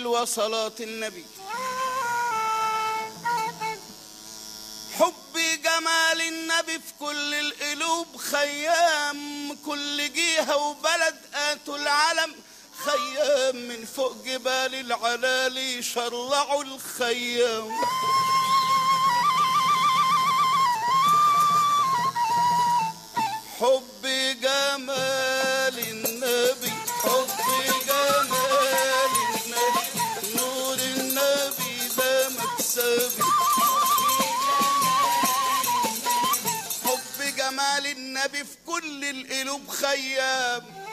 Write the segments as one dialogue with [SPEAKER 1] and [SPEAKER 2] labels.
[SPEAKER 1] وصلاة النبي حبي جمال النبي في كل القلوب خيام كل جهة وبلد آتوا العلم خيام من فوق جبال العلالي شرعوا الخيام حبي جمال النبي حبي جمال النبي نور النبي ده مكسبي حب جمال النبي في كل القلوب خيام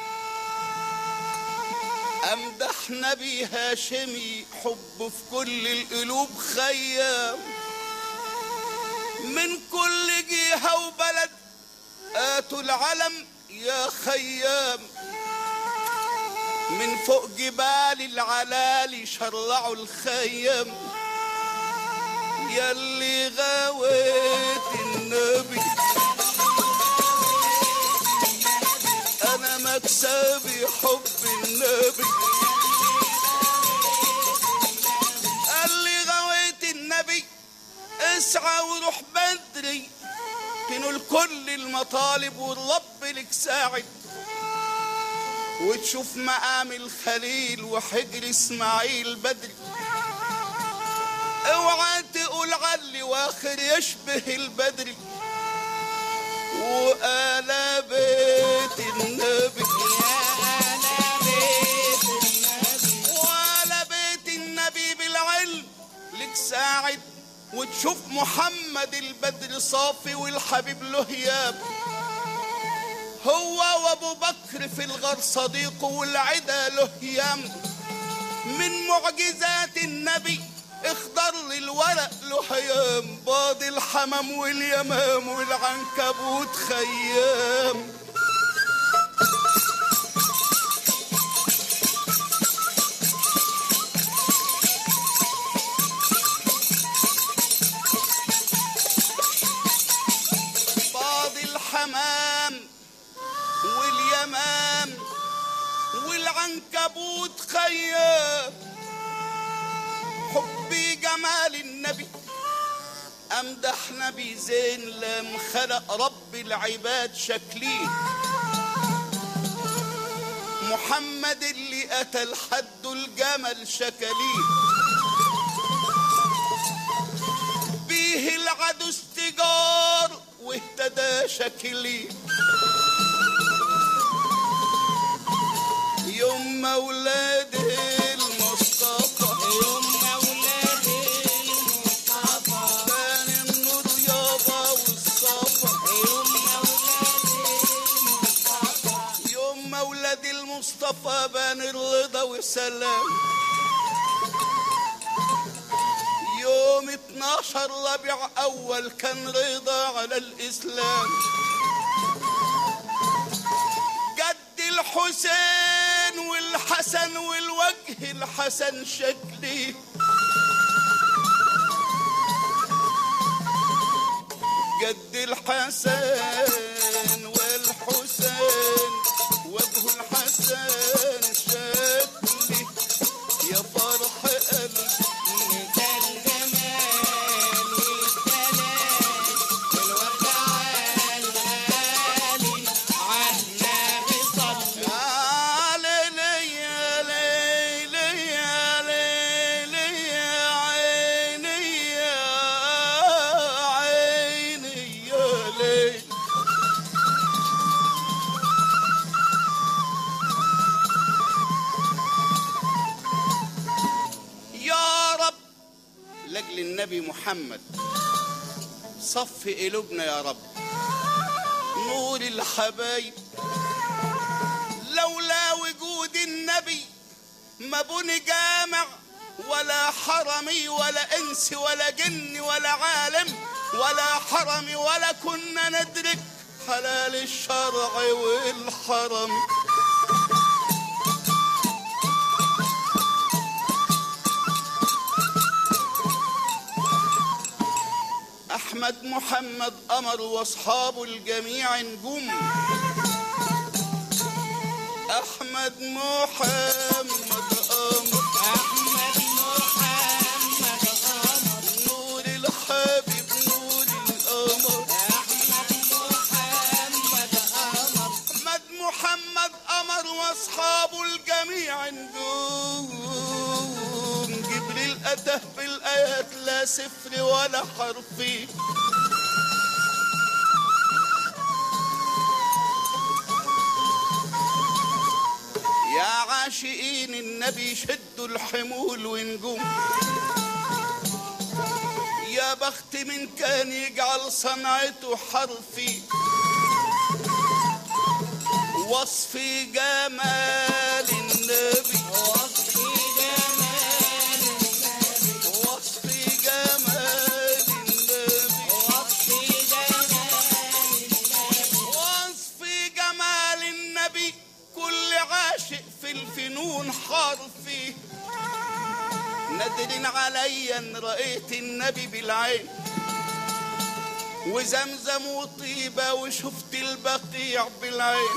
[SPEAKER 1] امدح نبي هاشمي حب في كل القلوب خيام من كل جهة وبلد آتوا العلم يا خيام من فوق جبال العلالي شرعوا الخيام يلي غويت النبي انا مكسبي حب النبي قال لي غويت النبي اسعى وروح بدري تنول كل المطالب والرب لك ساعد وتشوف مقام الخليل وحجر اسماعيل بدري اوعى تقول علي واخر يشبه البدري وآل بيت النبي وآل بيت النبي بالعلم لك ساعد وتشوف محمد البدر صافي والحبيب له ياب هو وابو بكر في الغار صديقه والعدا له يام من معجزات النبي اخضر لي الورق له هيام باض الحمام واليمام والعنكبوت خيام باض الحمام واليمام والعنكبوت خيام حبي جمال النبي امدح نبي زين لم خلق رب العباد شكليه محمد اللي اتى الحد الجمل شكليه بيه العدو استجار واهتدى شكليه يوم مولد المصطفى
[SPEAKER 2] يوم مولد المصطفى
[SPEAKER 1] بان النور يابا والصفا
[SPEAKER 2] يوم مولد المصطفى
[SPEAKER 1] يوم مولد المصطفى بان الرضا والسلام يوم 12 ربيع اول كان رضا على الاسلام جد الحسين والحسن والوجه الحسن شكلي جد الحسن والحسين وجه الحسن شكلي يا فرح قلبي
[SPEAKER 2] انت الجمال والدلال والودع الغالي عالنبي صلي
[SPEAKER 1] يا ليلي يا ليلي يا ليلي يا عيني يا عيني يا ليل يا رب لاجل النبي محمد صف قلوبنا يا رب نور الحبايب لولا وجود النبي ما بني جامع ولا حرمي ولا انس ولا جن ولا عالم ولا حرمي ولا كنا ندرك حلال الشرع والحرم احمد محمد قمر واصحابه الجميع نجوم احمد محمد قمر
[SPEAKER 2] احمد
[SPEAKER 1] سبع نجوم جبريل أتاه بالآيات لا سفر ولا حرفي يا عاشقين النبي شدوا الحمول ونجوم يا بخت من كان يجعل صنعته حرفي وصف جمال النبي
[SPEAKER 2] وصفي جمال النبي
[SPEAKER 1] وصف جمال النبي
[SPEAKER 2] وصفي جمال النبي
[SPEAKER 1] وصف جمال النبي كل عاشق في الفنون حرفي ندر عليا ان رأيت النبي بالعين وزمزم وطيبة وشفت البقيع بالعين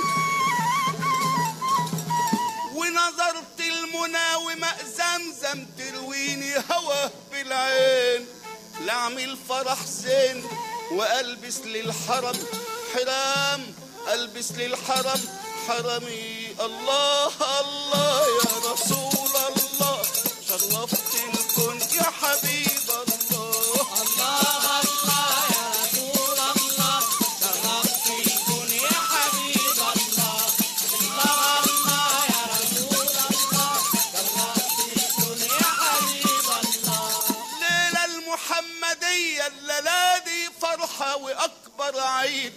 [SPEAKER 1] ونظرت المنى وماء زمزم ترويني هواه بالعين لأعمل فرح زين وألبس للحرم حرام ألبس للحرم حرمي الله الله يا رسول الله شرفت الكون يا حبيب الله
[SPEAKER 2] الله الله يا رسول الله شرفت الكون يا حبيب الله الله الله يا رسول الله شرفت الكون يا حبيب الله
[SPEAKER 1] ليلة المحمدية الليلة دي فرحة وأكبر عيد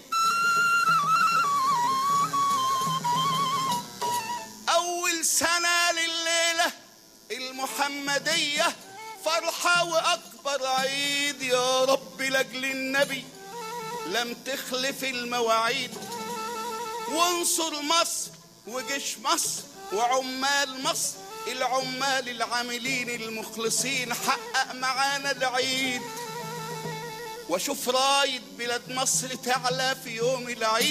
[SPEAKER 1] أول سنة لليلة المحمدية فرحة وأكبر عيد يا رب لأجل النبي لم تخلف المواعيد وانصر مصر وجيش مصر وعمال مصر العمال العاملين المخلصين حقق معانا العيد واشوف رايد بلاد مصر تعلى في يوم العيد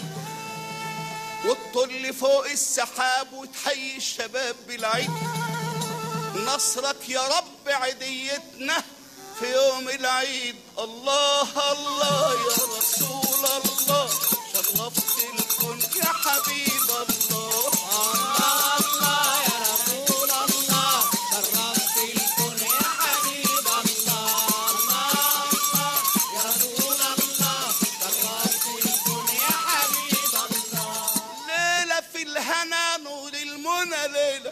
[SPEAKER 1] وتطل فوق السحاب وتحيي الشباب بالعيد نصرك يا رب عديتنا في يوم العيد الله الله يا رسول الله شرفت الكون يا حبيب الله
[SPEAKER 2] الله الله يا رسول الله شرفت الكون يا حبيب الله الله الله يا رسول الله شرفت الكون يا حبيب الله
[SPEAKER 1] ليلة في الهنا نور المنى ليلة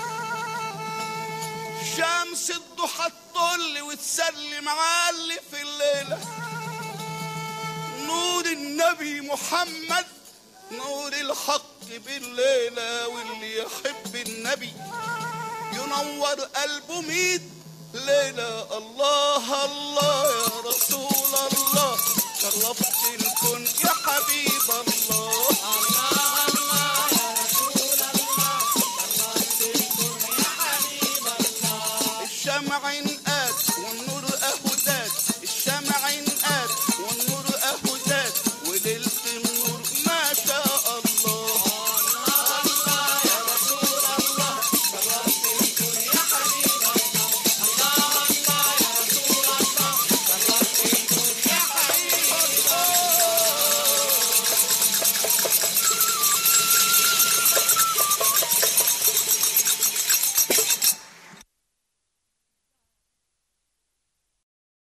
[SPEAKER 1] شمس الضحى تطل وتسلم علي في الليلة نور النبي محمد نور الحق بالليلة واللي يحب النبي ينور قلبه ميت ليلة الله الله يا رسول الله شرفت الكون يا حبيب الله